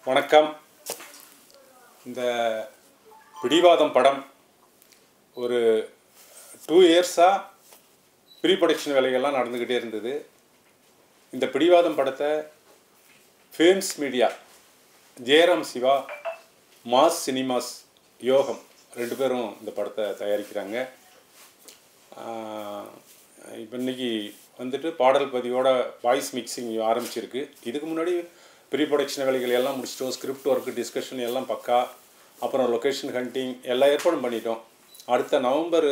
வணக்கம் இந்த பிடிவாதம் படம் ஒரு டூ இயர்ஸாக ப்ரீ ப்ரொடக்ஷன் வேலைகள்லாம் நடந்துக்கிட்டே இருந்தது இந்த பிடிவாதம் படத்தை Fames Media Jayaram Siva Mass Cinemas யோகம் ரெண்டு பேரும் இந்த படத்தை தயாரிக்கிறாங்க இப்போ இன்னைக்கு வந்துட்டு பாடல் பதிவோட வாய்ஸ் மிக்சிங் ஆரம்பிச்சிருக்கு இதுக்கு முன்னாடி ப்ரீ ப்ரொடக்ஷன் வேலைகள் எல்லாம் முடிச்சிட்டோம் ஸ்கிரிப்ட் ஒர்க்கு டிஸ்கஷன் எல்லாம் பக்கா அப்புறம் லொக்கேஷன் ஹண்டிங் எல்லா ஏற்பாடும் பண்ணிட்டோம் அடுத்த நவம்பர்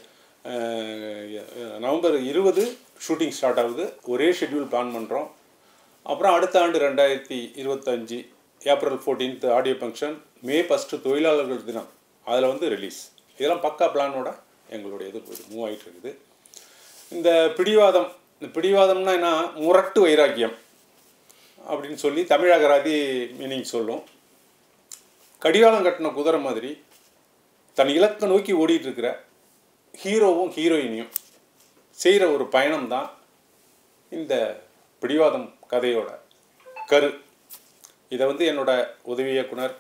அஹ், நவம்பர் இருபது ஷூட்டிங் ஸ்டார்ட் ஆகுது ஒரே ஷெட்யூல் பிளான் பண்ணுறோம் அப்புறம் அடுத்த ஆண்டு ரெண்டாயிரத்தி இருபத்தஞ்சி April fourteenth audio function May first தொழிலாளர்கள் தினம் அதில் வந்து ரிலீஸ் இதெல்லாம் பக்கா பிளானோட எங்களுடைய இது மூவ் ஆகிட்டு இருக்குது இந்த பிடிவாதம் இந்த பிடிவாதம்னா என்ன முரட்டு வைராக்கியம் அப்படின்னு சொல்லி தமிழ் அகராதி மீனிங் சொல்லும் கடிகாலம் கட்டின குதிரை மாதிரி தன் இலக்கை நோக்கி ஓடிட்டு இருக்கிற ஹீரோவும் ஹீரோயினியும் செய்கிற ஒரு பயணம் தான் இந்த பிடிவாதம் கதையோட கரு இதை வந்து என்னோட உதவி இயக்குனர்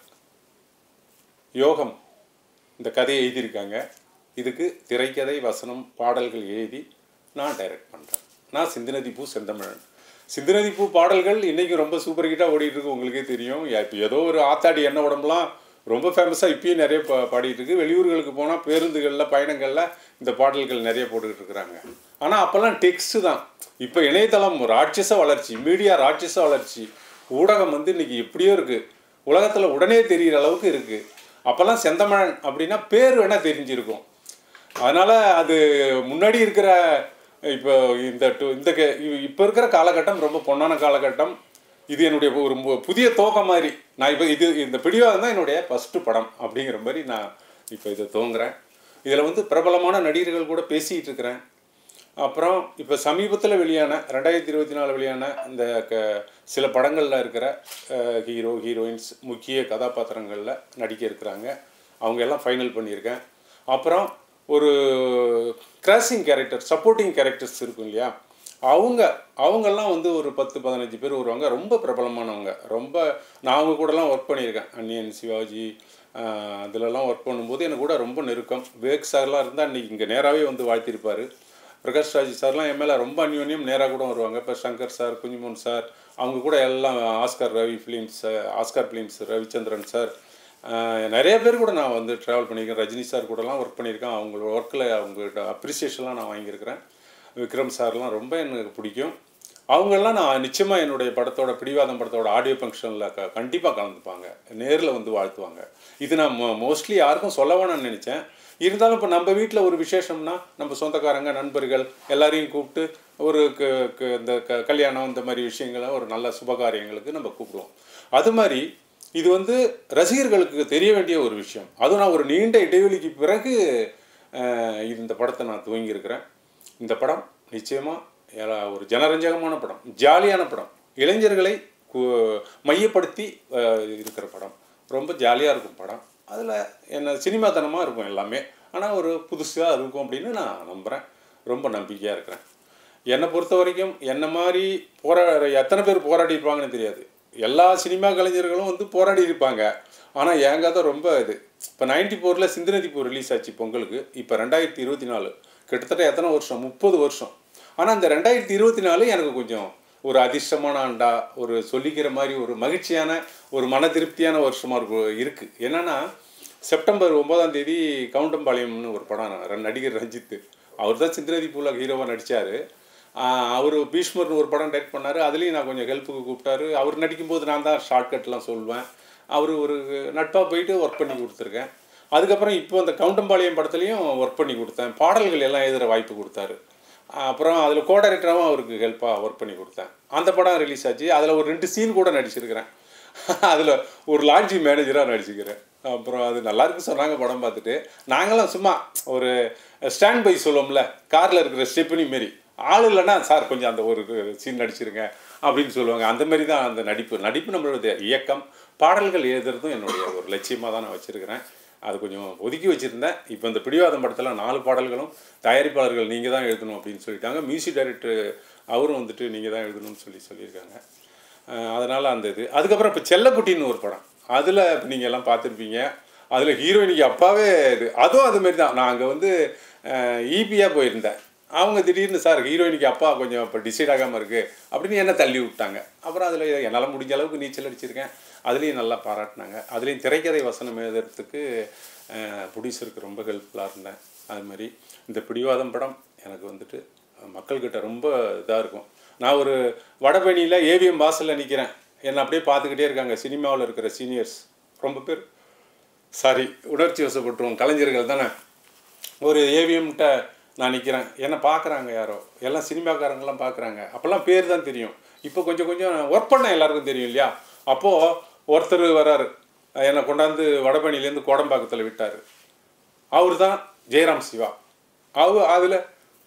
யோகம் இந்த கதையை எழுதியிருக்காங்க இதுக்கு திரைக்கதை வசனம் பாடல்கள் எழுதி நான் டைரக்ட் பண்ணுறேன் நான் சிந்துநதி பூ செந்தமிழன் சிந்துநதி பூ பாடல்கள் இன்றைக்கி ரொம்ப சூப்பர் ஹிட்டாக ஓடிட்டு இருக்கு உங்களுக்கே தெரியும் இப்போ ஏதோ ஒரு ஆத்தாடி என்ன உடம்புலாம் ரொம்ப ஃபேமஸாக இப்பயும் நிறைய பா பாடிட்டு இருக்கு வெளியூர்களுக்கு போனால் பேருந்துகளில் பயணங்களில் இந்த பாடல்கள் நிறைய போட்டுக்கிட்டு இருக்கிறாங்க ஆனால் அப்போல்லாம் டெக்ஸ்ட்டு தான் இப்போ இணையதளம் ராட்சச வளர்ச்சி மீடியா ராட்சச வளர்ச்சி ஊடகம் வந்து இன்னைக்கு எப்படியோ இருக்குது உலகத்தில் உடனே தெரிகிற அளவுக்கு இருக்குது அப்போல்லாம் செந்தமிழன் அப்படின்னா பேர் வேணால் தெரிஞ்சிருக்கும் அதனால் அது முன்னாடி இருக்கிற இப்போ இந்த டு- இந்த க- இ- இப்போ இருக்கிற காலகட்டம் ரொம்ப பொன்னான காலகட்டம் இது என்னுடைய ஒரு மு- புதிய தோக்கம் மாதிரி நான் இப்போ இது இந்த பிடிவாதம் தான் என்னுடைய ஃபஸ்ட்டு படம் அப்படிங்கிற மாதிரி நான் இப்போ இதை துவங்குறேன் இதில் வந்து பிரபலமான நடிகர்கள் கூட பேசிகிட்டு இருக்கிறேன் அப்புறம் இப்போ சமீபத்தில் வெளியான ரெண்டாயிரத்தி இருபத்தி நாலு வெளியான இந்த க சில படங்களில் இருக்கிற ஹீரோ ஹீரோயின்ஸ் முக்கிய கதாபாத்திரங்களில் நடிக்க இருக்கிறாங்க அவங்க எல்லாம் ஃபைனல் பண்ணியிருக்கேன் அப்புறம் ஒரு கிராசிங் கேரக்டர் சப்போர்ட்டிங் கேரக்டர்ஸ் இருக்கும் இல்லையா அவங்க அவங்கெல்லாம் வந்து ஒரு பத்து பதினஞ்சு பேர் வருவாங்க ரொம்ப பிரபலமானவங்க ரொம்ப நான் அவங்க கூடலாம் ஒர்க் பண்ணியிருக்கேன் அன்னியன் சிவாஜி ஆஹ் அதுலலாம் ஒர்க் பண்ணும்போது எனக்கு கூட ரொம்ப நெருக்கம் விவேக் சார்லாம் இருந்தால் அன்றைக்கி இங்கே நேராகவே வந்து வாழ்த்திருப்பார் பிரகாஷ் ராஜ் சார்லாம் என் மேலே ரொம்ப அந்யோன்யம் நேராக கூட வருவாங்க இப்போ சங்கர் சார் குஞ்சுமோன் சார் அவங்க கூட எல்லாம் Oscar Ravi films Oscar films Ravichandran sir ஆஹ் நிறைய பேர் கூட நான் வந்து ட்ராவல் பண்ணியிருக்கேன் ரஜினி சார் கூடலாம் ஒர்க் பண்ணியிருக்கேன் அவங்களோட ஒர்க்கில் அவங்கள்ட்ட அப்ரிசியேஷன்லாம் நான் வாங்கியிருக்கிறேன் விக்ரம் சார்லாம் ரொம்ப எனக்கு பிடிக்கும் அவங்கெல்லாம் நான் நிச்சயமாக என்னுடைய படத்தோட பிடிவாதம் படத்தோட ஆடியோ ஃபங்க்ஷனில் க கண்டிப்பாக கலந்துப்பாங்க நேரில் வந்து வாழ்த்துவாங்க இது நான் மோஸ்ட்லி யாருக்கும் சொல்ல வேணாம்னு நினச்சேன் இருந்தாலும் இப்போ நம்ம வீட்டில் ஒரு விசேஷம்னா நம்ம சொந்தக்காரங்க நண்பர்கள் எல்லாரையும் கூப்பிட்டு ஒரு க க- இந்த க கல்யாணம் இந்த மாதிரி விஷயங்களை ஒரு நல்ல சுபகாரியங்களுக்கு நம்ம கூப்பிடுவோம் அது மாதிரி இது வந்து ரசிகர்களுக்கு தெரிய வேண்டிய ஒரு விஷயம் அதுவும் நான் ஒரு நீண்ட இடைவெளிக்கு பிறகு அஹ், இந்த படத்தை நான் துவங்கியிருக்கிறேன் இந்த படம் நிச்சயமாக ஒரு ஜனரஞ்சகமான படம் ஜாலியான படம் இளைஞர்களை கு- மையப்படுத்தி அஹ், இருக்கிற படம் ரொம்ப ஜாலியாக இருக்கும் படம் அதில் என்ன சினிமாத்தனமாக இருக்கும் எல்லாமே ஆனால் ஒரு புதுசாக இருக்கும் அப்படின்னு நான் நம்புகிறேன் ரொம்ப நம்பிக்கையாக இருக்கிறேன் என்னை பொறுத்த வரைக்கும் என்ன மாதிரி போரா எத்தனை பேர் போராடி இருப்பாங்கன்னு தெரியாது எல்லா சினிமா கலைஞர்களும் வந்து போராடி இருப்பாங்க ஆனால் என் கதை ரொம்ப இது இப்போ நைன்டி ஃபோரில் சிந்துநதி பூ ரிலீஸ் ஆச்சு பொங்கலுக்கு இப்போ ரெண்டாயிரத்தி இருபத்தி நாலு கிட்டத்தட்ட எத்தனை வருஷம் முப்பது வருஷம் ஆனால் இந்த ரெண்டாயிரத்தி இருபத்தி நாலு எனக்கு கொஞ்சம் ஒரு அதிர்ஷ்டமான ஆண்டா ஒரு சொல்லிக்கிற மாதிரி ஒரு மகிழ்ச்சியான ஒரு மன திருப்தியான வருஷமாக இருக்கும் இருக்குது என்னன்னா செப்டம்பர் ஒன்பதாம் தேதி கவுண்டம்பாளையம்னு ஒரு படம் ர- நடிகர் ரஞ்சித் அவர் தான் சிந்திரதி பூலா ஹீரோவாக நடித்தார் அவர் பீஷ்மர்னு ஒரு படம் டைரக்ட் பண்ணார் அதுலேயும் நான் கொஞ்சம் ஹெல்ப்புக்கு கூப்பிட்டாரு அவர் நடிக்கும்போது நான் தான் ஷார்ட்கட்லாம் சொல்லுவேன் அவர் ஒரு நட்பாக போயிட்டு ஒர்க் பண்ணி கொடுத்துருக்கேன் அதுக்கப்புறம் இப்போ அந்த கவுண்டம்பாளையம் படத்துலையும் ஒர்க் பண்ணி கொடுத்தேன் பாடல்கள் எல்லாம் எழுதுகிற வாய்ப்பு கொடுத்தாரு அப்புறம் அதில் கோ டைரக்டராகவும் அவருக்கு ஹெல்ப்பாக ஒர்க் பண்ணி கொடுத்தேன் அந்த படம் ரிலீஸ் ஆச்சு அதில் ஒரு ரெண்டு சீன் கூட நடிச்சிருக்கிறேன் அதில் ஒரு லாட்ஜி மேனேஜராக நடிச்சுக்கிறேன் அப்புறம் அது நல்லா இருக்கு சொன்னாங்க படம் பார்த்துட்டு நாங்களாம் சும்மா ஒரு ஸ்டாண்ட் பை சொல்லுவோம்ல காரில் இருக்கிற ஸ்டெப்னி மாரி ஆள் இல்லைன்னா சார் கொஞ்சம் அந்த ஒரு சீன் நடிச்சிருங்க அப்படின்னு சொல்லுவாங்க அந்த மாதிரி தான் அந்த நடிப்பு நடிப்பு நம்மளோட இயக்கம் பாடல்கள் எழுதுறதும் என்னுடைய ஒரு லட்சியமாக தான் நான் வச்சுருக்கிறேன் அது கொஞ்சம் ஒதுக்கி வச்சுருந்தேன் இப்போ இந்த பிடிவாதம் படத்தில் நாலு பாடல்களும் தயாரிப்பாளர்கள் நீங்கள் தான் எழுதணும் அப்படின்னு சொல்லிட்டாங்க மியூசிக் டைரக்டர் அவரும் வந்துட்டு நீங்கள் தான் எழுதணும்னு சொல்லி சொல்லியிருக்காங்க அதனால் அந்த இது அதுக்கப்புறம் இப்போ செல்லக்குட்டின்னு ஒரு படம் அதில் நீங்கள் எல்லாம் பார்த்துருப்பீங்க அதில் ஹீரோயினிக்கு அப்பாவே இது அதுவும் அதுமாரி தான் நான் அங்கே வந்து ஈபியாக போயிருந்தேன் அவங்க திடீர்னு சார் ஹீரோயினிக்கு அப்பா கொஞ்சம் இப்போ டிசைட் ஆகாமல் இருக்குது அப்படின்னு என்ன தள்ளி விட்டாங்க அப்புறம் அதில் என்னால் முடிஞ்ச அளவுக்கு நீச்சல் அடிச்சிருக்கேன் அதுலேயும் நல்லா பாராட்டினாங்க அதுலேயும் திரைக்கதை வசனம் எழுதுறதுக்கு ப்ரொடியூசருக்கு ரொம்ப ஹெல்ப்ஃபுல்லாக இருந்தேன் அது மாதிரி இந்த பிடிவாதம் படம் எனக்கு வந்துட்டு மக்கள்கிட்ட ரொம்ப இதாக இருக்கும் நான் ஒரு வடபழனியில் ஏவிஎம் வாசலில் நிற்கிறேன் என்னை அப்படியே பார்த்துக்கிட்டே இருக்காங்க சினிமாவில் இருக்கிற சீனியர்ஸ் ரொம்ப பேர் சாரி உணர்ச்சி வசப்பட்டுருவோம் கலைஞர்கள் தானே ஒரு ஏவிஎம்கிட்ட நான் நிற்கிறேன் என்னை பார்க்குறாங்க யாரோ எல்லாம் சினிமாக்காரங்கெல்லாம் பார்க்குறாங்க அப்போல்லாம் பேர் தான் தெரியும் இப்போ கொஞ்சம் கொஞ்சம் ஒர்க் பண்ண எல்லாருக்கும் தெரியும் இல்லையா அப்போது ஒருத்தர் வராரு என்னை கொண்டாந்து வடபழனிலேருந்து கோடம்பாக்கத்தில் விட்டார் அவர் தான் ஜெயராம் சிவா அவர் அதில்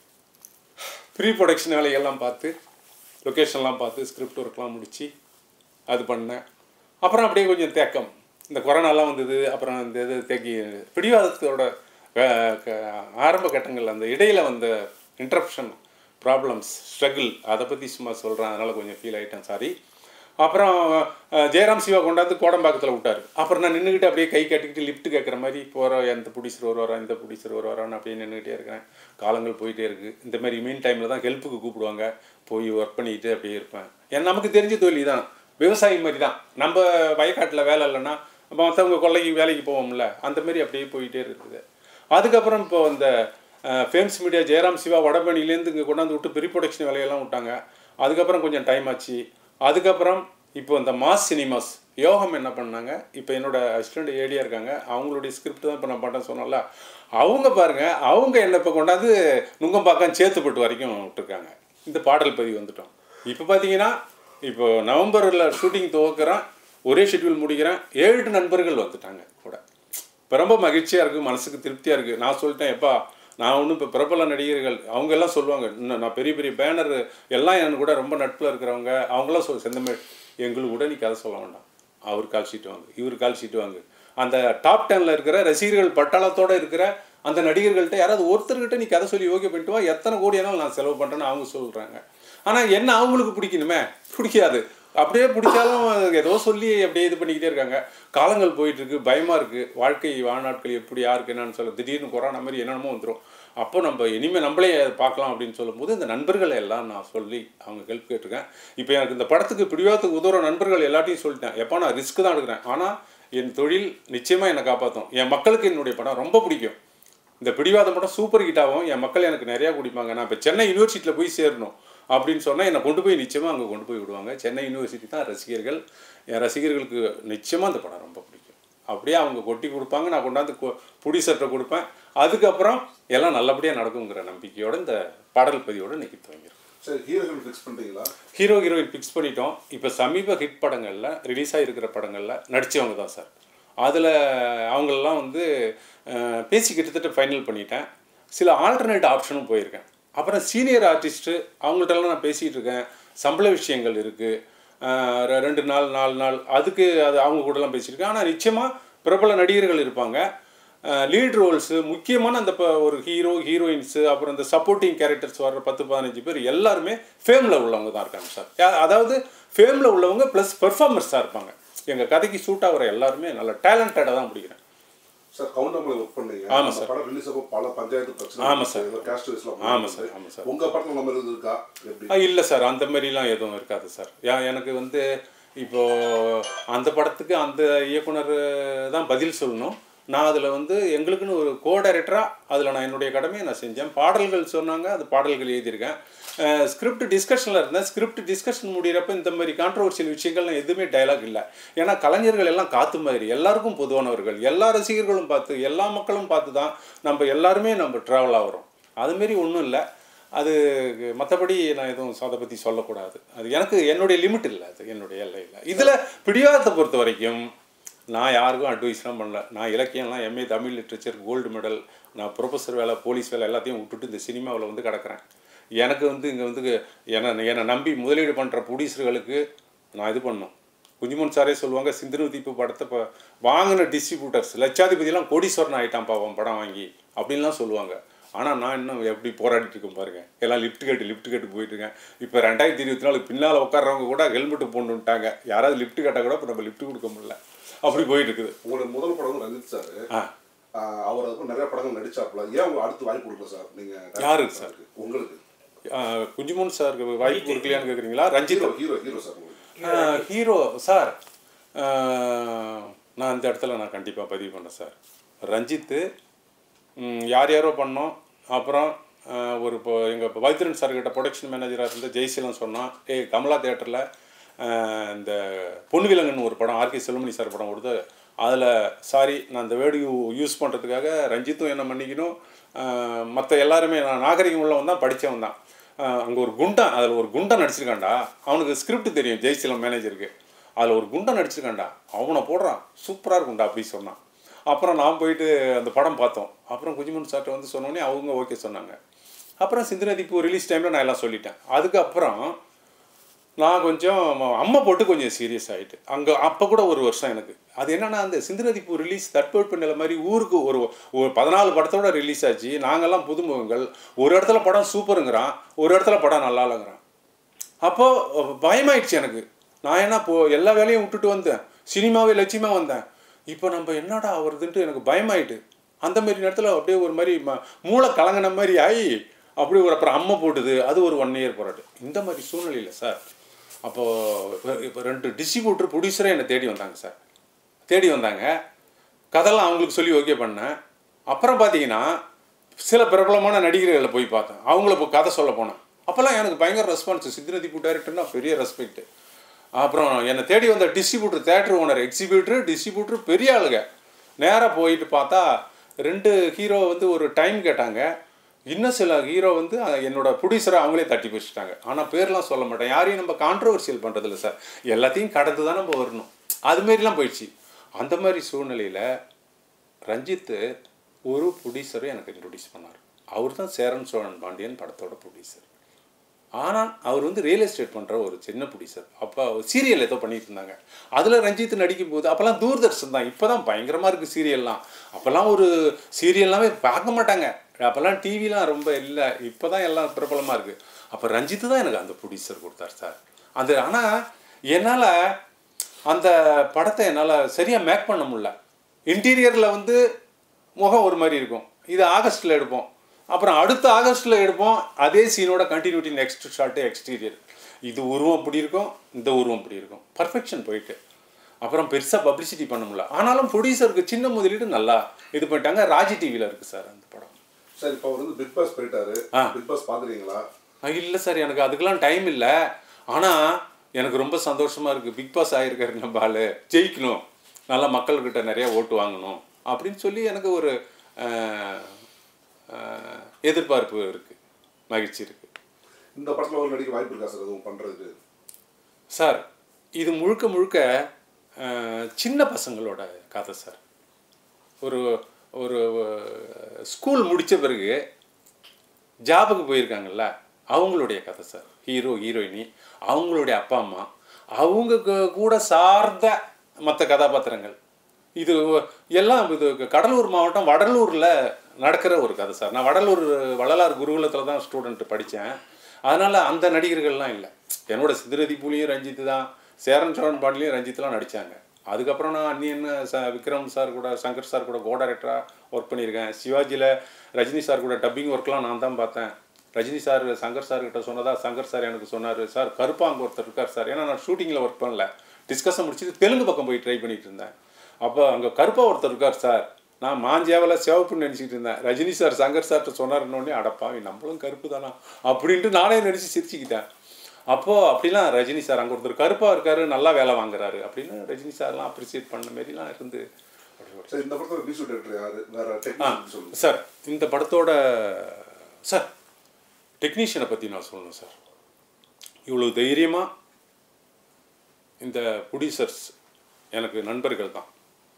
ப்ரீ ப்ரொடக்ஷன் வேலையெல்லாம் பார்த்து லொக்கேஷன்லாம் பார்த்து ஸ்கிரிப்ட் ஒர்க்லாம் முடித்து அது பண்ணேன் அப்புறம் அப்படியே கொஞ்சம் தேக்கம் இந்த கொரோனாலாம் வந்தது அப்புறம் இந்த இது தேக்கி பிடிவாதத்தோட அஹ், க- ஆரம்ப கட்டங்கள் அந்த இடையில வந்த இன்டரப்ஷன் ப்ராப்ளம்ஸ் ஸ்ட்ரகிள் அதை பற்றி சும்மா சொல்கிறேன் அதனால் கொஞ்சம் ஃபீல் ஆகிட்டேன் சாரி அப்புறம் அஹ், ஜெயராம் சிவா கொண்டாந்து கோடம்பாக்கத்தில் விட்டார் அப்புறம் நான் நின்றுக்கிட்டு அப்படியே கை கட்டிக்கிட்டு லிஃப்ட் கேட்குற மாதிரி போகிற எந்த ப்ரொடியூசர் வருவாரா இந்த ப்ரொடியூசர் வருவாரான்னு அப்படியே நின்றுக்கிட்டே இருக்கிறேன் காலங்கள் போயிட்டே இருக்குது இந்த மாதிரி மீன் டைமில் தான் ஹெல்ப்புக்கு கூப்பிடுவாங்க போய் ஒர்க் பண்ணிக்கிட்டு அப்படியே இருப்பேன் ஏன்னா நமக்கு தெரிஞ்ச தொழில் தான் விவசாயி மாதிரி தான் நம்ம வயக்காட்டில் வேலை இல்லைன்னா மற்றவங்க கொள்ளைக்கு வேலைக்கு போவோம்ல அந்த மாதிரி அப்படியே போயிட்டே இருக்குது அதுக்கப்புறம் இப்போ இந்த ஃபேம்ஸ் மீடியா ஜெயராம் சிவா வடபழனிலேருந்து இங்கே கொண்டாந்து விட்டு ப்ரீ ப்ரொடக்ஷன் வேலையெல்லாம் விட்டாங்க அதுக்கப்புறம் கொஞ்சம் டைம் ஆச்சு அதுக்கப்புறம் இப்போ இந்த மாஸ் சினிமாஸ் யோகம் என்ன பண்ணாங்க இப்போ என்னோட அசிஸ்டண்ட் ஏடியா இருக்காங்க அவங்களுடைய ஸ்கிரிப்ட் தான் இப்போ நான் பண்ண சொன்னேன்ல அவங்க பாருங்க அவங்க என்னை இப்போ கொண்டாந்து நுங்கம்பாக்கம் சேத்துப்பட்டு வரைக்கும் விட்டுருக்காங்க இந்த பாடல் பதிவு வந்துட்டோம் இப்போ பார்த்தீங்கன்னா இப்போ நவம்பரில் ஷூட்டிங் துவக்கிறேன் ஒரே ஷெட்யூல் முடிக்கிறேன் ஏழு நண்பர்கள் வந்துட்டாங்க கூட இப்போ ரொம்ப மகிழ்ச்சியாக இருக்குது மனசுக்கு திருப்தியாக இருக்குது நான் சொல்லிட்டேன் எப்பா நான் ஒன்றும் இப்போ பிரபல நடிகர்கள் அவங்க எல்லாம் சொல்லுவாங்க இன்னும் நான் பெரிய பெரிய பேனர் எல்லாம் என் கூட ரொம்ப நட்பில் இருக்கிறவங்க அவங்களாம் சொல் செந்தமிழ் எங்களுக்கு கூட நீ கதை சொல்ல வேண்டாம் அவர் கால் ஷீட் வாங்கு இவர் கால் ஷீட் வாங்கு அந்த டாப் டென்னில் இருக்கிற ரசிகர்கள் பட்டாளத்தோடு இருக்கிற அந்த நடிகர்கள்ட்ட யாராவது ஒருத்தர்கிட்ட நீ கதை சொல்லி ஓகே பண்ணிட்டு வா எத்தனை கோடி ஆனாலும் நான் செலவு பண்ணுறேன்னு அவங்க சொல்கிறாங்க ஆனால் என்ன அவங்களுக்கு பிடிக்கணுமே பிடிக்காது அப்படியே பிடிச்சாலும் ஏதோ சொல்லி அப்படியே இது பண்ணிக்கிட்டே இருக்காங்க காலங்கள் போயிட்டு இருக்கு பயமா இருக்கு வாழ்க்கை வாழ்நாட்கள் எப்படி யாருக்கு என்னன்னு சொல்ல திடீர்னு கொரோனா மாதிரி என்னென்னமோ வந்துடும் அப்போ நம்ம இனிமேல் நம்மளே அதை பார்க்கலாம் அப்படின்னு சொல்லும்போது இந்த நண்பர்களை எல்லாம் நான் சொல்லி அவங்க ஹெல்ப் கேட்டிருக்கேன் இப்போ எனக்கு இந்த படத்துக்கு பிடிவாதத்துக்கு உதவுற நண்பர்கள் எல்லாத்தையும் சொல்லிட்டேன் எப்போ நான் ரிஸ்க் தான் எடுக்கிறேன் ஆனால் என் தொழில் நிச்சயமாக என்னை காப்பாற்றும் என் மக்களுக்கு என்னுடைய படம் ரொம்ப பிடிக்கும் இந்த பிடிவாதம் படம் சூப்பர் ஹிட் ஆகும் என் மக்கள் எனக்கு நிறையா குடிப்பாங்க நான் இப்போ சென்னை யூனிவர்சிட்டியில் போய் சேரணும் அப்படின்னு சொன்னால் என்னை கொண்டு போய் நிச்சயமாக அங்கே கொண்டு போய் விடுவாங்க சென்னை யூனிவர்சிட்டி தான் ரசிகர்கள் என் ரசிகர்களுக்கு நிச்சயமாக அந்த படம் ரொம்ப பிடிக்கும் அப்படியே அவங்க கொட்டி கொடுப்பாங்க நான் கொண்டாந்து ப்ரொடியூசர்கிட்ட கொடுப்பேன் அதுக்கப்புறம் எல்லாம் நல்லபடியாக நடக்குங்கிற நம்பிக்கையோட இந்த பாடல் பதிவோட இன்னைக்கு துவங்கிடும் சரி ஹீரோகள் ஃபிக்ஸ் பண்ணுறீங்களா ஹீரோ ஹீரோயின் ஃபிக்ஸ் பண்ணிட்டோம் இப்போ சமீப ஹிட் படங்களில் ரிலீஸ் ஆகிருக்கிற படங்களில் நடித்தவங்க தான் சார் அதில் அவங்களெல்லாம் வந்து அஹ், பேசி கிட்டத்தட்ட ஃபைனல் பண்ணிட்டேன் சில ஆல்டர்னேட் ஆப்ஷனும் போயிருக்கேன் அப்புறம் சீனியர் ஆர்டிஸ்ட்டு அவங்கள்ட்டலாம் நான் பேசிகிட்டு இருக்கேன் சம்பள விஷயங்கள் இருக்குது ரெண்டு நாள் நாலு நாள் அதுக்கு அது அவங்க கூடலாம் பேசியிருக்கேன் ஆனால் நிச்சயமாக பிரபல நடிகர்கள் இருப்பாங்க லீட் ரோல்ஸு முக்கியமான அந்த இப்போ ஒரு ஹீரோ ஹீரோயின்ஸு அப்புறம் இந்த சப்போர்ட்டிங் கேரக்டர்ஸ் வர்ற பத்து பதினஞ்சு பேர் எல்லாருமே ஃபேமில் உள்ளவங்க தான் இருக்காங்க சார் யா- அதாவது ஃபேமில் உள்ளவங்க ப்ளஸ் பெர்ஃபார்மர்ஸாக இருப்பாங்க எங்கள் கதைக்கு சூட் ஆகிற எல்லாருமே நல்ல டேலண்டடாக தான் பிடிக்கிறேன் சார் கவுண்டமலை ஒர்க் பண்ணீங்க ஆமா அந்த சார். படம் ரிலீஸ் அப்போ பல பஞ்சாயத்து பிரச்சனை ஆமா சார். கேஸ்ட் வைஸ்லாம் ஆமா சார், ஆமா சார். உங்க படத்துல நம்ம இருக்கா எப்படி ஆ இல்லை சார் அந்த மாதிரிலாம் எதுவும் இருக்காது சார் யா- எனக்கு வந்து இப்போ அந்த படத்துக்கு அந்த இயக்குனர் தான் பதில் சொல்லணும் நான் அதில் வந்து எங்களுக்குன்னு ஒரு கோ டைரக்டராக அதில் நான் என்னுடைய கடமையை நான் செஞ்சேன் பாடல்கள் சொன்னாங்க அது பாடல்கள் எழுதியிருக்கேன் ஸ்கிரிப்ட் டிஸ்கஷனில் இருந்தேன் ஸ்கிரிப்ட் டிஸ்கஷன் முடிகிறப்ப இந்த மாதிரி கான்ட்ரவர்சியல் விஷயங்கள்லாம் எதுவுமே டயலாக் இல்லை ஏன்னா கலைஞர்கள் எல்லாம் காத்து மாதிரி எல்லாருக்கும் பொதுவானவர்கள் எல்லா ரசிகர்களும் பார்த்து எல்லா மக்களும் பார்த்து தான் நம்ம எல்லாருமே நம்ம ட்ராவல் ஆகிறோம் அதுமாரி ஒன்றும் இல்லை அது மற்றபடி நான் எதுவும் அதை பற்றி சொல்லக்கூடாது அது எனக்கு என்னுடைய லிமிட் இல்லை அது என்னுடைய எல்லை இல்லை இதில் பிடிவாதத்தை பொறுத்த வரைக்கும் நான் யாருக்கும் அட்வைஸ்லாம் பண்ணல நான் இலக்கியம்லாம் MA Tamil literature gold medal நான் ப்ரொஃபஸர் வேலை போலீஸ் வேலை எல்லாத்தையும் விட்டுட்டு இந்த சினிமாவில் வந்து கிடக்கிறேன் எனக்கு வந்து இங்கே வந்து என்னை என்னை நம்பி முதலீடு பண்ணுற ப்ரொடியூசர்களுக்கு நான் இது பண்ணணும் குஞ்சுமன் சாரே சொல்லுவாங்க சிந்துரு தீப்பு படத்தை இப்போ வாங்கின டிஸ்ட்ரிபியூட்டர்ஸ் லட்சாதிபதியெல்லாம் கோடீஸ்வரன் ஆகிட்டான் பாவம் படம் வாங்கி அப்படின்லாம் சொல்லுவாங்க ஆனால் நான் இன்னும் எப்படி போராடிட்டு இருக்கேன் பாருங்க எல்லாம் லிஃப்ட் கேட்டு லிஃப்ட் கேட்டு போயிட்டு இருக்கேன் இப்போ ரெண்டாயிரத்தி இருபத்தி நாலு பின்னால் உட்கார்றவங்க கூட ஹெல்மெட்டு போடணுன்ட்டாங்க யாராவது லிஃப்ட் கேட்டால் கூட இப்போ நம்ம லிஃப்ட் கொடுக்க முடியல அப்படி போயிட்டு இருக்குது உங்களோட முதல் படம் வந்து ரஞ்சித் சார் ஆ அவர் அதுக்கு நிறைய படங்கள் நடிச்சாப்புல ஏன் அவங்க அடுத்து வாய்ப்பு கொடுக்கல சார் நீங்க யாருக்கு சார்? உங்களுக்கு ஆ, குஞ்சுமோன் சாருக்கு வாய்ப்பு கொடுக்கலையான்னு கேட்குறீங்களா Ranjith hero hero hero sir உங்களுக்கு ஹீரோ சார் ஆ, நான் இந்த இடத்துல நான் கண்டிப்பாக பதிவு பண்ணேன் சார் ரஞ்சித்து ம், யார் யாரோ பண்ணோம் அப்புறம் ஆ, ஒரு இப்போ எங்கள் வைத்திரன் சார்கிட்ட ப்ரொடக்ஷன் மேனேஜராக இருந்த ஜெய்சீலன் சொன்னான் ஏய் கமலா தேட்டரில் இந்த பொண்ணு விலங்குன்னு ஒரு படம் ஆர்கே செல்வமணி சார் படம் கொடுத்து அதில் சாரி நான் இந்த வேர்டு யூஸ் பண்ணுறதுக்காக ரஞ்சித்தும் என்ன மன்னிக்கணும் மற்ற எல்லாருமே நான் நாகரிகம் உள்ளவன் தான் படித்தவன் தான் அங்கே ஒரு குண்டன் அதில் ஒரு குண்டன் நடிச்சிருக்கான்டா அவனுக்கு ஸ்கிரிப்ட் தெரியும் ஜெய்சீலம் மேனேஜருக்கு அதில் ஒரு குண்டன் நடிச்சிருக்கான்டா அவனை போடுறான் சூப்பராக இருக்கும்டா அப்படி சொன்னான் அப்புறம் நான் போயிட்டு அந்த படம் பார்த்தோம் அப்புறம் குஞ்சுமன் சார்ட்ட வந்து சொன்னோடனே அவங்க ஓகே சொன்னாங்க அப்புறம் சிந்துநதிப்பு ரிலீஸ் டைமில் நான் எல்லாம் சொல்லிட்டேன் அதுக்கப்புறம் நான் கொஞ்சம் அம்மா போட்டு கொஞ்சம் சீரியஸ் ஆகிட்டு அங்கே அப்போ கூட ஒரு வருஷம் எனக்கு அது என்னன்னா அந்த சிந்துநதிப்பு ரிலீஸ் தட்பவெட்ப நிலை மாதிரி ஊருக்கு ஒரு ஒரு பதினாலு படத்தோட ரிலீஸ் ஆச்சு நாங்கெல்லாம் புதுமுகங்கள் ஒரு இடத்துல படம் சூப்பருங்கிறான் ஒரு இடத்துல படம் நல்லா இல்லைங்கிறான் அப்போது பயமாயிடுச்சு எனக்கு நான் என்ன இப்போ எல்லா வேலையும் விட்டுட்டு வந்தேன் சினிமாவே லட்சியமாக வந்தேன் இப்போ நம்ம என்னடா ஆகுறதுன்ட்டு எனக்கு பயமாயிட்டு அந்த மாதிரி நேரத்தில் அப்படியே ஒரு மாதிரி ம மூளை கலங்கின மாதிரி ஆகி அப்படி ஒரு அப்புறம் அம்மை போட்டுது அது ஒரு ஒன் இயர் போராட்டு இந்த மாதிரி சூழ்நிலையில் சார் அப்போது இப்போ ரெண்டு டிஸ்ட்ரிபியூட்டர் ப்ரொடியூசரே என்னை தேடி வந்தாங்க சார் தேடி வந்தாங்க கதைலாம் அவங்களுக்கு சொல்லி ஓகே பண்ணேன் அப்புறம் பார்த்தீங்கன்னா சில பிரபலமான நடிகர்களை போய் பார்த்தேன் அவங்கள இப்போ கதை சொல்ல போனேன் அப்போல்லாம் எனக்கு பயங்கர ரெஸ்பான்ஸ் சித்திரதீப்பு டைரக்டர்னா பெரிய ரெஸ்பெக்ட் அப்புறம் என்னை தேடி வந்த distributor theatre owner exhibitor distributor பெரிய ஆளுங்க நேராக போயிட்டு பார்த்தா ரெண்டு ஹீரோ வந்து ஒரு டைம் கேட்டாங்க இன்னும் சில ஹீரோ வந்து அஹ், என்னோட ப்ரொடியூசரை அவங்களே தட்டி பிடிச்சிட்டாங்க ஆனால் பேர்லாம் சொல்ல மாட்டேன் யாரையும் நம்ம கான்ட்ரவர்சியல் பண்ணுறதில்ல சார் எல்லாத்தையும் கடந்து தான் நம்ம வரணும் அது மாதிரிலாம் போயிடுச்சு அந்த மாதிரி சூழ்நிலையில் ரஞ்சித்து ஒரு ப்ரொடியூசரை எனக்கு இன்ட்ரொடியூஸ் பண்ணார் அவர் தான் சேரன் சோழன் பாண்டியன் படத்தோட ப்ரொடியூசர் ஆனால் அவர் வந்து ரியல் எஸ்டேட் பண்ணுற ஒரு சின்ன ப்ரொடியூசர் அப்போ சீரியல் ஏதோ பண்ணிட்டு இருந்தாங்க அதில் ரஞ்சித் நடிக்கும் போது அப்போல்லாம் தூர்தர்ஷன் தான் இப்போ தான் பயங்கரமாக இருக்குது சீரியல்லாம் அப்போல்லாம் ஒரு சீரியல்லாமே பார்க்க மாட்டாங்க அப்போல்லாம் டிவிலாம் ரொம்ப இல்லை இப்போ தான் எல்லாம் பிரபலமாக இருக்குது அப்போ ரஞ்சித் தான் எனக்கு அந்த ப்ரொடியூசர் கொடுத்தார் சார் அந்த ஆனால் என்னால் அந்த படத்தை என்னால் சரியாக மேக் பண்ண முடியல இன்டீரியரில் வந்து முகம் ஒரு மாதிரி இருக்கும் இது ஆகஸ்ட்டில் எடுப்போம் அப்புறம் அடுத்த ஆகஸ்ட்டில் எடுப்போம் அதே சீனோட கண்டினியூட்டி நெக்ஸ்ட் ஷாட்டு எக்ஸ்டீரியர் இது உருவம் இப்படி இருக்கும் இந்த உருவம் இப்படி இருக்கும் பர்ஃபெக்ஷன் போயிட்டு அப்புறம் பெருசாக பப்ளிசிட்டி பண்ண முடியல ஆனாலும் ப்ரொடியூசருக்கு சின்ன முதலீடு நல்லா இது பண்ணிட்டாங்க ராஜி டிவியில் இருக்குது சார் அந்த படம் சார் இப்போ அவர் வந்து பிக் பாஸ் போயிட்டாரு ஆ. பிக் பாஸ் பாக்குறீங்களா இல்லை சார் எனக்கு அதுக்கெல்லாம் டைம் இல்லை ஆனால் எனக்கு ரொம்ப சந்தோஷமாக இருக்குது பிக் பாஸ் ஆகிருக்காரு நம்ம ஆளு ஜெயிக்கணும் நல்லா மக்கள்கிட்ட நிறைய ஓட்டு வாங்கணும் அப்படின்னு சொல்லி எனக்கு ஒரு அஹ், அஹ், எதிர்பார்ப்பு இருக்குது மகிழ்ச்சி இருக்குது இந்த படத்துல ஒரு நடிக்க வாய்ப்பு இருக்கா சார் எதுவும் பண்றதுக்கு சார் இது முழுக்க முழுக்க அஹ், சின்ன பசங்களோட கதை சார் ஒரு ஒரு ஸ்கூல் முடித்த பிறகு ஜாபுக்கு போயிருக்காங்கல்ல அவங்களுடைய கதை சார் ஹீரோ ஹீரோயினி அவங்களுடைய அப்பா அம்மா அவங்க கு- கூட சார்ந்த மற்ற கதாபாத்திரங்கள் இது எல்லாம் இது கடலூர் மாவட்டம் வடலூரில் நடக்கிற ஒரு கதை சார் நான் வடலூர் வள்ளலார் குருகுலத்தில் தான் ஸ்டூடெண்ட் படித்தேன் அதனால் அந்த நடிகர்கள்லாம் இல்லை என்னோட சித்திரதி பூலியும் ரஞ்சித் தான் சேரன் சோழன் பாண்டிலையும் ரஞ்சித்லாம் நடித்தாங்க அதுக்கப்புறம் நான் அன்னியன் ச விக்ரம் சார் கூட சங்கர் சார் கூட கோ டைரக்டராக ஒர்க் பண்ணியிருக்கேன் சிவாஜியில் ரஜினி சார் கூட டப்பிங் ஒர்க்லாம் நான் தான் பார்த்தேன் ரஜினி சார் சங்கர் சார் கிட்ட சொன்னதா சங்கர் சார் எனக்கு சொன்னார் சார் கருப்பா அங்கே ஒருத்தர் இருக்கார் சார் ஏன்னா நான் ஷூட்டிங்கில் ஒர்க் பண்ணல டிஸ்கஷன் முடிச்சுட்டு தெலுங்கு பக்கம் போய் ட்ரை பண்ணிட்டு இருந்தேன் அப்போ அங்கே கருப்பா ஒருத்தர் இருக்கார் சார் நான் மாஞ்சியாவில் சிவப்புன்னு நினச்சிட்டு இருந்தேன் ரஜினி சார் சங்கர் சார்கிட்ட சொன்னாருன்னொடனே அடப்பாவி நம்மளும் கருப்பு தானா அப்படின்ட்டு நானே நினச்சி சிரிச்சுக்கிட்டேன் அப்போது அப்படிலாம் ரஜினி சார் அங்கே ஒருத்தர் கருப்பாக இருக்காரு நல்லா வேலை வாங்குறாரு அப்படின்னு ரஜினி சார்லாம் அப்ரிசியேட் பண்ண மாரிலாம் இருந்து சார் இந்த படத்துல மியூசிக் டைரக்டர் யாரு வேற டெக்னிக் சொல்லுங்க சார் இந்த படத்தோட சார் டெக்னீஷியனை பற்றி நான் சொல்லணும் சார் இவ்வளோ தைரியமாக இந்த ப்ரொடியூசர்ஸ் எனக்கு நண்பர்கள் தான்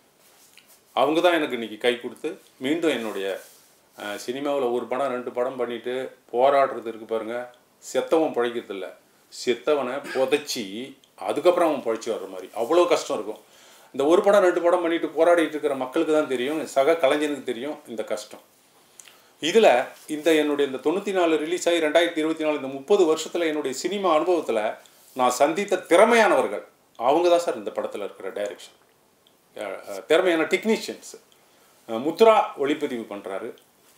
அவங்க தான் எனக்கு இன்னைக்கு கை கொடுத்து மீண்டும் என்னுடைய சினிமாவில் ஒரு படம் ரெண்டு படம் பண்ணிட்டு போராடுறது இருக்கு பாருங்க செத்தவன் பிழைக்கிறது இல்ல செத்தவனை புதைச்சி அதுக்கப்புறம் அவன் பழிச்சு வர்ற மாதிரி அவ்வளோ கஷ்டம் இருக்கும் இந்த ஒரு படம் ரெண்டு படம் பண்ணிட்டு போராடிட்டு இருக்கிற மக்களுக்கு தான் தெரியும் சக கலைஞனுக்கு தெரியும் இந்த கஷ்டம் இதில் இந்த என்னுடைய இந்த தொண்ணூற்றி நாலு ரிலீஸ் ஆகி ரெண்டாயிரத்தி இருபத்தி நாலு இந்த முப்பது வருஷத்தில் என்னுடைய சினிமா அனுபவத்தில் நான் சந்தித்த திறமையானவர்கள் அவங்க தான் சார் இந்த படத்தில் இருக்கிற டைரக்ஷன் திறமையான டெக்னீஷியன்ஸ் முத்ரா ஒளிப்பதிவு பண்ணுறாரு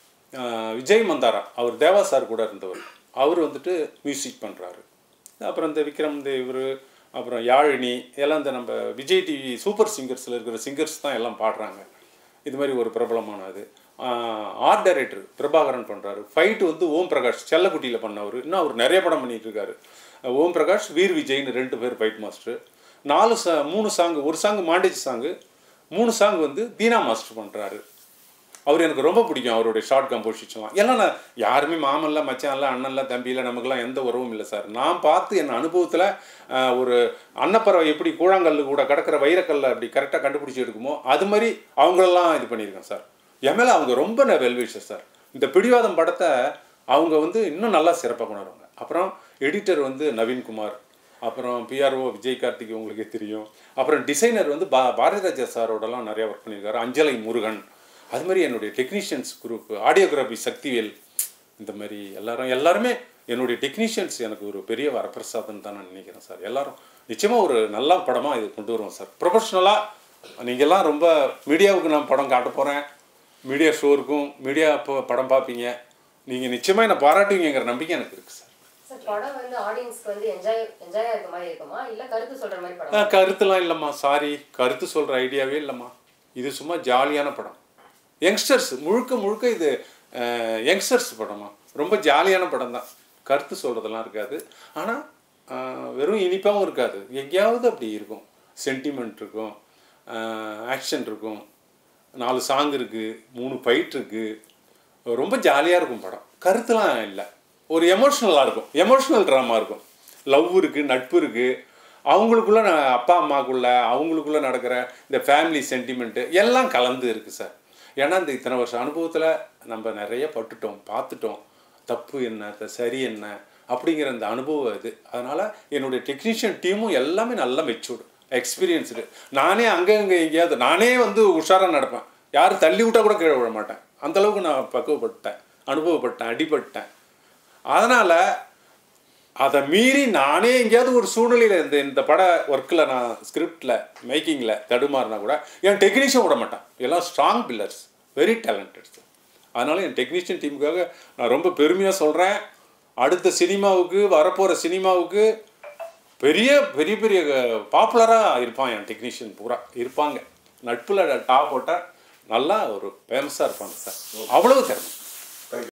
விஜய் மந்தாரா அவர் தேவா சார் கூட இருந்தவர் அவர் வந்துட்டு மியூசிக் பண்ணுறாரு அப்புறம் இந்த விக்ரம் இந்த இவர் அப்புறம் யாழினி எல்லாம் இந்த நம்ம விஜய் டிவி சூப்பர் சிங்கர்ஸில் இருக்கிற சிங்கர்ஸ் தான் எல்லாம் பாடுறாங்க இது மாதிரி ஒரு பிரபலமானது ஆர்ட் டைரக்டர் பிரபாகரன் பண்ணுறாரு ஃபைட்டு வந்து ஓம் பிரகாஷ் செல்லக்குட்டியில் பண்ணவர் இன்னும் அவர் நிறைய படம் பண்ணிட்டு இருக்காரு ஓம் பிரகாஷ் வீர் விஜய்னு ரெண்டு பேர் ஃபைட் மாஸ்டர் நாலு சா மூணு சாங் ஒரு சாங் மாண்டேஜ் சாங்கு மூணு சாங் வந்து தீனா மாஸ்டர் பண்ணுறாரு அவர் எனக்கு ரொம்ப பிடிக்கும் அவருடைய ஷார்ட் கம்போசிஷன்லாம் எல்லாம் நான் யாருமே மாமன்ல மச்சான்ல அண்ணன்ல தம்பியில் நமக்கெல்லாம் எந்த உறவும் இல்லை சார் நான் பார்த்து என் அனுபவத்தில் ஒரு அன்னப்பறவை எப்படி கூழாங்கல் கூட கிடக்கிற வைரக்கல்ல அப்படி கரெக்டாக கண்டுபிடிச்சி எடுக்குமோ அது மாதிரி அவங்களெல்லாம் இது பண்ணியிருக்கேன் சார் என் மேலே அவங்க ரொம்ப வெல்விஷர் சார் இந்த பிடிவாதம் படத்தை அவங்க வந்து இன்னும் நல்லா சிறப்பாக கொண்டாடுவாங்க அப்புறம் எடிட்டர் வந்து நவீன்குமார் அப்புறம் பிஆர்ஓ விஜய் கார்த்திக் உங்களுக்கே தெரியும் அப்புறம் டிசைனர் வந்து பா பாரதிராஜா சாரோடலாம் நிறையா ஒர்க் பண்ணியிருக்காரு அஞ்சலை முருகன் அது மாதிரி என்னுடைய டெக்னீஷியன்ஸ் குரூப் ஆடியோகிராஃபி சக்திவேல் இந்த மாதிரி எல்லாரும் எல்லாருமே என்னுடைய டெக்னீஷியன்ஸ் எனக்கு ஒரு பெரிய வரப்பிரசாதம் தான் நான் நினைக்கிறேன் சார் எல்லாரும் நிச்சயமாக ஒரு நல்ல படமாக இது கொண்டு வருவோம் சார் ப்ரொஃபஷ்னலாக நீங்கள்லாம் ரொம்ப மீடியாவுக்கு நான் படம் காட்ட போகிறேன் மீடியா ஷோருக்கும் மீடியா இப்போ படம் பார்ப்பீங்க நீங்கள் நிச்சயமாக என்னை பாராட்டுவீங்கிற நம்பிக்கை எனக்கு இருக்குது சார் சார் படம் வந்து ஆடியன்ஸ்க்கு வந்து என்ஜாய் என்ஜாயா இருக்க மாதிரி இருக்குமா இல்ல கருத்து சொல்ற மாதிரி படம் ஆ, கருத்துலாம் இல்லைம்மா சாரி கருத்து சொல்கிற ஐடியாவே இல்லைம்மா இது சும்மா ஜாலியான படம் யங்ஸ்டர்ஸ் முழுக்க முழுக்க இது யங்ஸ்டர்ஸ் படமா ரொம்ப ஜாலியான படம் தான் கருத்து சொல்கிறதெல்லாம் இருக்காது ஆனால் வெறும் இனிப்பாகவும் இருக்காது எங்கேயாவது அப்படி இருக்கும் சென்டிமெண்ட் இருக்கும் ஆக்ஷன் இருக்கும் நாலு சாங் இருக்குது மூணு ஃபைட் இருக்குது ரொம்ப ஜாலியாக இருக்கும் படம் கருத்துலாம் இல்லை ஒரு எமோஷ்னலாக இருக்கும் எமோஷ்னல் ட்ராமா இருக்கும் லவ் இருக்குது நட்பு இருக்குது அவங்களுக்குள்ள ந- அப்பா அம்மாக்குள்ள அவங்களுக்குள்ள நடக்கிற இந்த ஃபேமிலி சென்டிமெண்ட்டு எல்லாம் கலந்து இருக்குது சார் ஏன்னா இந்த இத்தனை வருஷம் அனுபவத்தில் நம்ம நிறைய பட்டுட்டோம் பார்த்துட்டோம் தப்பு என்ன த- சரி என்ன அப்படிங்கிற இந்த அனுபவம் இது அதனால் என்னுடைய டெக்னீஷியன் டீமும் எல்லாமே நல்லா மெச்சூர்டு எக்ஸ்பீரியன்ஸ்டு நானே அங்கே இங்கே எங்கேயாவது நானே வந்து உஷாராக நடப்பேன் யாரும் தள்ளி விட்டா கூட கீழே விழ மாட்டேன் அந்த அளவுக்கு நான் பக்குவப்பட்டேன் அனுபவப்பட்டேன் அடிபட்டேன் அதனால் அதை மீறி நானே எங்கேயாவது ஒரு சூழ்நிலையில் இந்த இந்த பட ஒர்க்கில் நான் ஸ்கிரிப்டில் மேக்கிங்கில் தடுமாறினா கூட என் டெக்னீஷியன் விட மாட்டேன் எல்லாம் ஸ்ட்ராங் பில்லர்ஸ் வெரி டேலண்டட் அதனால் என் டெக்னீஷியன் டீமுக்காக நான் ரொம்ப பெருமையாக சொல்கிறேன் அடுத்த சினிமாவுக்கு வரப்போகிற சினிமாவுக்கு பெரிய பெரிய பெரிய பாப்புலராக இருப்பான் என் டெக்னீஷியன் பூரா இருப்பாங்க நட்பில் டாப் போட்டால் நல்லா ஒரு ஃபேமஸாக இருப்பாங்க சார் அவ்வளவு திறமை